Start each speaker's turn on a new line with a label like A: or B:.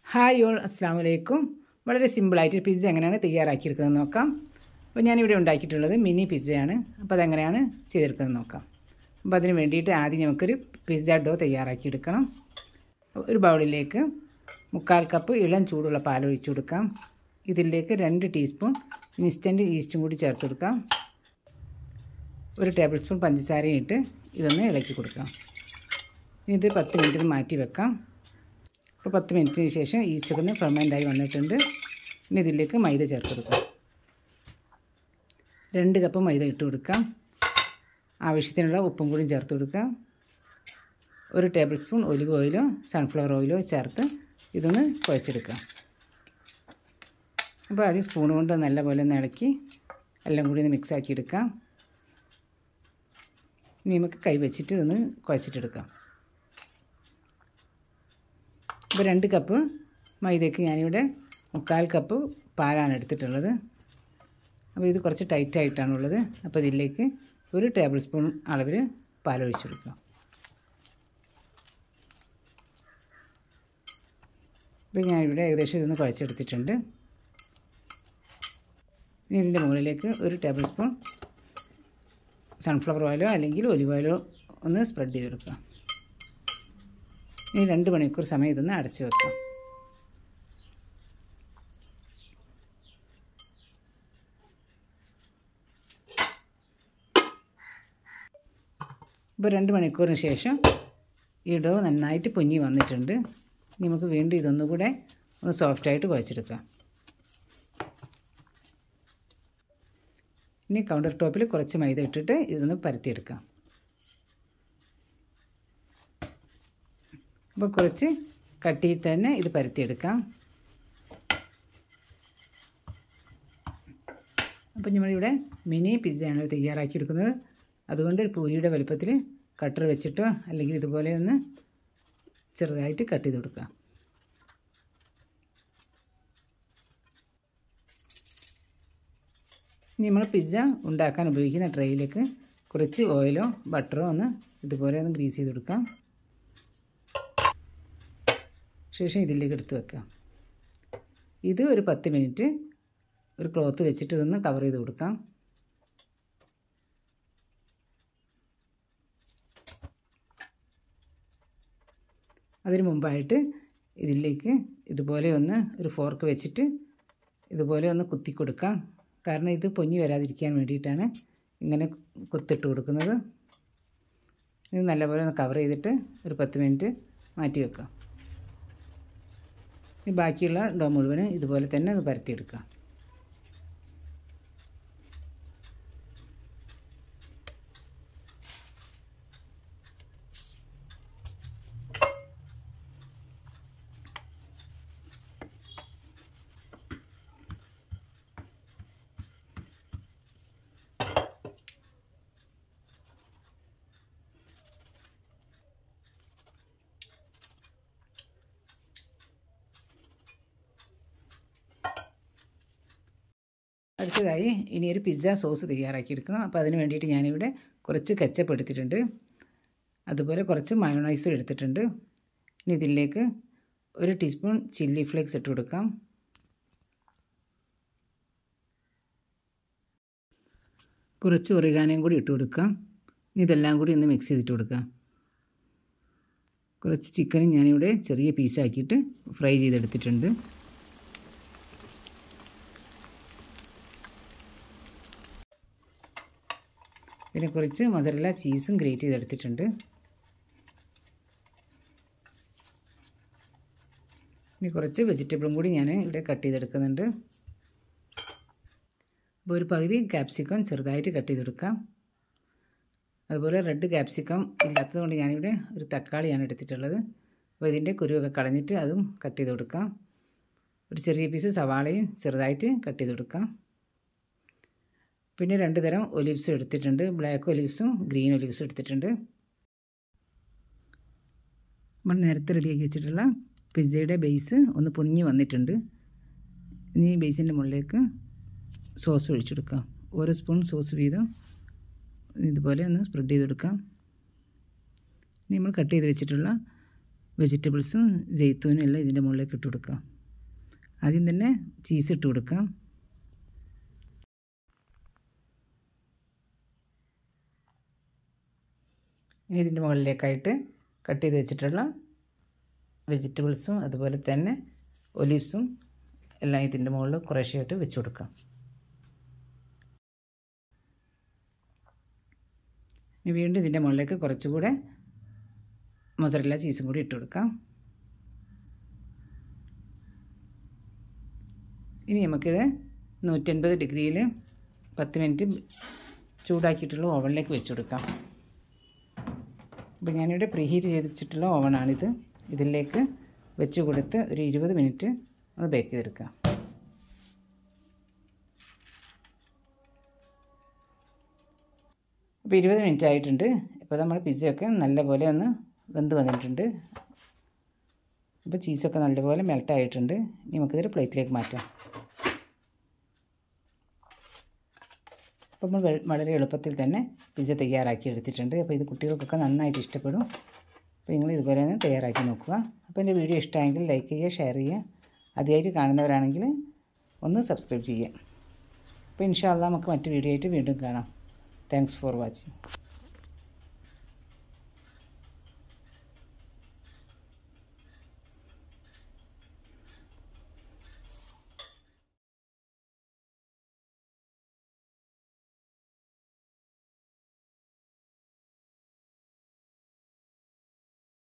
A: hi all അസ്സാം വലൈക്കും വളരെ സിമ്പിളായിട്ട് പിസ്സ എങ്ങനെയാണ് തയ്യാറാക്കിയെടുക്കുന്നത് നോക്കാം അപ്പോൾ ഞാനിവിടെ ഉണ്ടാക്കിയിട്ടുള്ളത് മിനി പിസ്സയാണ് അപ്പോൾ അതെങ്ങനെയാണ് ചെയ്തെടുക്കുന്നത് നോക്കാം അപ്പോൾ അതിന് വേണ്ടിയിട്ട് ആദ്യം നമുക്കൊരു പിസ്സ ഡോ തയ്യാറാക്കിയെടുക്കണം ഒരു ബൗളിലേക്ക് മുക്കാൽ കപ്പ് ഇളം ചൂടുള്ള പാൽ ഒഴിച്ചു കൊടുക്കാം ഇതിലേക്ക് രണ്ട് ടീസ്പൂൺ ഇൻസ്റ്റൻറ്റ് ഈസ്റ്റും കൂടി ചേർത്ത് കൊടുക്കാം ഒരു ടേബിൾ സ്പൂൺ പഞ്ചസാരയും ഇട്ട് ഇതൊന്ന് ഇളക്കി കൊടുക്കാം ഇനി ഇത് പത്ത് മിനിറ്റിന് മാറ്റി വെക്കാം അപ്പോൾ പത്ത് മിനിറ്റിന് ശേഷം ഈസ്റ്റൊക്കെ ഒന്ന് ഫെർമെൻ്റായി വന്നിട്ടുണ്ട് ഇനി ഇതിലേക്ക് മൈദ ചേർത്ത് കൊടുക്കാം രണ്ട് കപ്പ് മൈദ ഇട്ട് കൊടുക്കാം ആവശ്യത്തിനുള്ള ഉപ്പും കൂടി ചേർത്ത് കൊടുക്കാം ഒരു ടേബിൾ സ്പൂൺ ഒലിവ് ഓയിലോ സൺഫ്ലവർ ഓയിലോ ചേർത്ത് ഇതൊന്ന് കുഴച്ചെടുക്കാം അപ്പോൾ ആദ്യം സ്പൂൺ കൊണ്ട് നല്ലപോലെ ഒന്ന് ഇളക്കി എല്ലാം കൂടി ഒന്ന് മിക്സ് ആക്കി എടുക്കാം ഇനി നമുക്ക് കൈ വെച്ചിട്ട് ഇതൊന്ന് കുഴച്ചിട്ടെടുക്കാം ഇപ്പോൾ രണ്ട് കപ്പ് മൈദയ്ക്ക് ഞാനിവിടെ മുക്കാൽ കപ്പ് പാലാണ് എടുത്തിട്ടുള്ളത് അപ്പോൾ ഇത് കുറച്ച് ടൈറ്റായിട്ടാണുള്ളത് അപ്പോൾ ഇതിലേക്ക് ഒരു ടേബിൾ സ്പൂൺ അളവിൽ പാൽ ഒഴിച്ചു കൊടുക്കാം ഇപ്പോൾ ഞാനിവിടെ ഏകദേശം ഇതൊന്ന് കുഴച്ചെടുത്തിട്ടുണ്ട് ഇനി ഇതിൻ്റെ മുകളിലേക്ക് ഒരു ടേബിൾ സ്പൂൺ സൺഫ്ലവർ ഓയിലോ അല്ലെങ്കിൽ ഒലിവ് ഓയിലോ ഒന്ന് സ്പ്രെഡ് ചെയ്ത് കൊടുക്കുക ഇനി രണ്ട് മണിക്കൂർ സമയം ഇതൊന്ന് അടച്ചു വെക്കാം ഇപ്പോൾ രണ്ട് മണിക്കൂറിന് ശേഷം ഈ ഡോ നന്നായിട്ട് പൊങ്ങി വന്നിട്ടുണ്ട് നമുക്ക് വീണ്ടും ഇതൊന്നുകൂടെ ഒന്ന് സോഫ്റ്റായിട്ട് കുഴച്ചെടുക്കാം ഇനി കൗണ്ടർ ടോപ്പിൽ കുറച്ച് മൈദ ഇട്ടിട്ട് ഇതൊന്ന് പരത്തിയെടുക്കാം അപ്പോൾ കുറച്ച് കട്ടിയിൽ തന്നെ ഇത് പരത്തിയെടുക്കാം അപ്പോൾ നമ്മളിവിടെ മിനി പിസ്സയാണ് തയ്യാറാക്കിയെടുക്കുന്നത് അതുകൊണ്ട് ഒരു പൂരിയുടെ വലുപ്പത്തിൽ കട്ടർ വെച്ചിട്ടോ അല്ലെങ്കിൽ ഇതുപോലെ ഒന്ന് ചെറുതായിട്ട് കട്ട് ചെയ്ത് കൊടുക്കുക ഇനി നമ്മൾ പിസ്സ ഉണ്ടാക്കാൻ ഉപയോഗിക്കുന്ന ട്രേയിലേക്ക് കുറച്ച് ഓയിലോ ബട്ടറോ ഒന്ന് ഇതുപോലെ ഒന്ന് ഗ്രീസ് ചെയ്ത് കൊടുക്കാം ശേഷം ഇതിലേക്ക് എടുത്ത് വെക്കാം ഇത് ഒരു പത്ത് മിനിറ്റ് ഒരു ക്ലോത്ത് വെച്ചിട്ട് ഇതൊന്ന് കവർ ചെയ്ത് കൊടുക്കാം അതിന് മുമ്പായിട്ട് ഇതിലേക്ക് ഇതുപോലെ ഒന്ന് ഒരു ഫോർക്ക് വെച്ചിട്ട് ഇതുപോലെ ഒന്ന് കുത്തി കൊടുക്കാം കാരണം ഇത് പൊങ്ങി വരാതിരിക്കാൻ വേണ്ടിയിട്ടാണ് ഇങ്ങനെ കുത്തിട്ട് കൊടുക്കുന്നത് ഇത് നല്ലപോലെ ഒന്ന് കവർ ചെയ്തിട്ട് ഒരു പത്ത് മിനിറ്റ് മാറ്റി വെക്കാം ഇനി ബാക്കിയുള്ള ഡോ മുഴുവനും ഇതുപോലെ തന്നെ ഒന്ന് പരത്തിയെടുക്കാം അടുത്തതായി ഇനി ഒരു പിസ്സ സോസ് തയ്യാറാക്കിയെടുക്കണം അപ്പോൾ അതിന് വേണ്ടിയിട്ട് ഞാനിവിടെ കുറച്ച് കച്ചപ്പ് എടുത്തിട്ടുണ്ട് അതുപോലെ കുറച്ച് മയോണൈസും എടുത്തിട്ടുണ്ട് ഇനി ഇതിലേക്ക് ഒരു ടീസ്പൂൺ ചില്ലി ഫ്ലേക്സ് ഇട്ട് കൊടുക്കാം കുറച്ച് ഒറിഗാനയും കൂടി ഇട്ട് കൊടുക്കാം ഇനി ഇതെല്ലാം കൂടി ഒന്ന് മിക്സ് ചെയ്തിട്ട് കൊടുക്കാം കുറച്ച് ചിക്കനും ഞാനിവിടെ ചെറിയ പീസാക്കിയിട്ട് ഫ്രൈ ചെയ്തെടുത്തിട്ടുണ്ട് പിന്നെ കുറച്ച് മൊസറല്ല ചീസും ഗ്രേറ്റ് ചെയ്തെടുത്തിട്ടുണ്ട് ഇനി കുറച്ച് വെജിറ്റബിളും കൂടി ഞാൻ ഇവിടെ കട്ട് ചെയ്തെടുക്കുന്നുണ്ട് അപ്പോൾ ഒരു പകുതി ക്യാപ്സിക്കം ചെറുതായിട്ട് കട്ട് ചെയ്തെടുക്കാം അതുപോലെ റെഡ് ക്യാപ്സിക്കം ഇല്ലാത്തത് കൊണ്ട് ഞാനിവിടെ ഒരു തക്കാളിയാണ് എടുത്തിട്ടുള്ളത് അപ്പോൾ ഇതിൻ്റെ കുരുവൊക്കെ കളഞ്ഞിട്ട് അതും കട്ട് ചെയ്ത് കൊടുക്കാം ഒരു ചെറിയ പീസ് സവാളയും ചെറുതായിട്ട് കട്ട് ചെയ്ത് കൊടുക്കാം പിന്നെ രണ്ട് തരം ഒലിവ്സും എടുത്തിട്ടുണ്ട് ബ്ലാക്ക് ഒലിവ്സും ഗ്രീൻ ഒലിവ്സും എടുത്തിട്ടുണ്ട് നമ്മൾ നേരത്തെ റെഡിയാക്കി വെച്ചിട്ടുള്ള പിസ്സയുടെ ബേസ് ഒന്ന് പൊങ്ങി വന്നിട്ടുണ്ട് ഇനി ബേസിൻ്റെ മുകളിലേക്ക് സോസ് ഒഴിച്ചെടുക്കാം ഓരോ സ്പൂൺ സോസ് വീതം ഇതുപോലെ ഒന്ന് സ്പ്രെഡ് ചെയ്ത് കൊടുക്കാം ഇനി നമ്മൾ കട്ട് ചെയ്ത് വെച്ചിട്ടുള്ള വെജിറ്റബിൾസും ജെയ്ത്തൂനും എല്ലാം ഇതിൻ്റെ മുകളിലേക്ക് ഇട്ട് കൊടുക്കാം ആദ്യം തന്നെ ചീസ് ഇട്ട് കൊടുക്കാം ഇനി ഇതിൻ്റെ മുകളിലേക്കായിട്ട് കട്ട് ചെയ്ത് വെച്ചിട്ടുള്ള വെജിറ്റബിൾസും അതുപോലെ തന്നെ ഒലീവ്സും എല്ലാം ഇതിൻ്റെ മുകളിൽ കുറേശ്ശെയായിട്ട് വെച്ച് കൊടുക്കാം ഇനി വീണ്ടും ഇതിൻ്റെ മുകളിലേക്ക് കുറച്ചുകൂടെ മൊസറല്ല ചീസും കൂടി ഇട്ട് കൊടുക്കാം ഇനി നമുക്കിത് നൂറ്റൻപത് ഡിഗ്രിയിൽ പത്ത് മിനിറ്റ് ചൂടാക്കിയിട്ടുള്ള ഓവനിലേക്ക് വെച്ച് കൊടുക്കാം അപ്പോൾ ഞാനിവിടെ പ്രീഹീറ്റ് ചെയ്തിട്ടുള്ള ഓവനാണിത് ഇതിലേക്ക് വെച്ച് കൊടുത്ത് ഒരു ഇരുപത് മിനിറ്റ് ഒന്ന് ബേക്ക് ചെയ്തെടുക്കാം അപ്പോൾ ഇരുപത് മിനിറ്റ് ആയിട്ടുണ്ട് ഇപ്പോൾ നമ്മൾ പിസ്സയൊക്കെ നല്ലപോലെ ഒന്ന് വെന്ത് വന്നിട്ടുണ്ട് ഇപ്പോൾ ചീസൊക്കെ നല്ലപോലെ മെൽട്ടായിട്ടുണ്ട് ഇനി നമുക്കിതൊരു പ്ലേറ്റിലേക്ക് മാറ്റാം അപ്പോൾ നമ്മൾ വളരെ എളുപ്പത്തിൽ തന്നെ പിസ്സ തയ്യാറാക്കി എടുത്തിട്ടുണ്ട് അപ്പോൾ ഇത് കുട്ടികൾക്കൊക്കെ നന്നായിട്ട് ഇഷ്ടപ്പെടും അപ്പോൾ നിങ്ങൾ ഇതുപോലെ ഒന്ന് തയ്യാറാക്കി നോക്കുക അപ്പോൾ എൻ്റെ വീഡിയോ ഇഷ്ടമായെങ്കിൽ ലൈക്ക് ചെയ്യുക ഷെയർ ചെയ്യുക ആദ്യമായിട്ട് കാണുന്നവരാണെങ്കിൽ ഒന്ന് സബ്സ്ക്രൈബ് ചെയ്യുക അപ്പോൾ ഇൻഷാല്ല നമുക്ക് മറ്റു വീഡിയോ ആയിട്ട് വീണ്ടും കാണാം താങ്ക്സ് ഫോർ വാച്ചിങ്